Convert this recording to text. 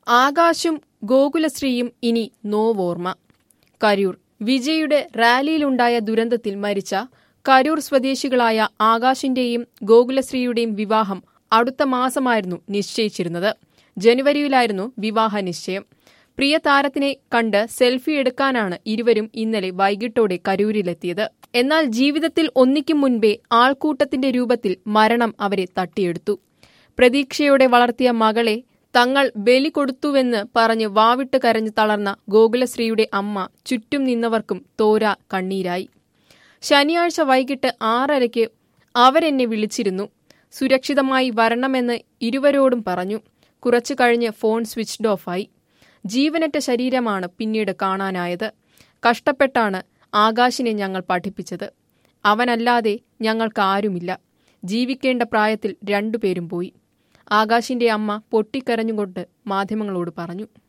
ആകാശും ഗോകുലശ്രീയും ഇനി നോവോർമ്മ കരൂർ വിജയുടെ റാലിയിലുണ്ടായ ദുരന്തത്തിൽ മരിച്ച കരൂർ സ്വദേശികളായ ആകാശിന്റെയും ഗോകുലശ്രീയുടെയും വിവാഹം അടുത്ത മാസമായിരുന്നു നിശ്ചയിച്ചിരുന്നത് ജനുവരിയിലായിരുന്നു വിവാഹ നിശ്ചയം പ്രിയ താരത്തിനെ കണ്ട് സെൽഫി എടുക്കാനാണ് ഇരുവരും ഇന്നലെ വൈകിട്ടോടെ കരൂരിലെത്തിയത് എന്നാൽ ജീവിതത്തിൽ ഒന്നിക്കും മുൻപേ ആൾക്കൂട്ടത്തിന്റെ രൂപത്തിൽ മരണം അവരെ തട്ടിയെടുത്തു പ്രതീക്ഷയോടെ വളർത്തിയ മകളെ തങ്ങൾ ബലി കൊടുത്തുവെന്ന് പറഞ്ഞ് വാവിട്ട് കരഞ്ഞു തളർന്ന ഗോകുലശ്രീയുടെ അമ്മ ചുറ്റും നിന്നവർക്കും തോര കണ്ണീരായി ശനിയാഴ്ച വൈകിട്ട് ആറരയ്ക്ക് അവരെന്നെ വിളിച്ചിരുന്നു സുരക്ഷിതമായി വരണമെന്ന് ഇരുവരോടും പറഞ്ഞു കുറച്ചു കഴിഞ്ഞ് ഫോൺ സ്വിച്ച്ഡ് ഓഫായി ജീവനറ്റ ശരീരമാണ് പിന്നീട് കാണാനായത് കഷ്ടപ്പെട്ടാണ് ആകാശിനെ ഞങ്ങൾ പഠിപ്പിച്ചത് അവനല്ലാതെ ഞങ്ങൾക്കാരുമില്ല ജീവിക്കേണ്ട പ്രായത്തിൽ രണ്ടുപേരും പോയി ആകാശിന്റെ അമ്മ പൊട്ടിക്കരഞ്ഞുകൊണ്ട് മാധ്യമങ്ങളോട് പറഞ്ഞു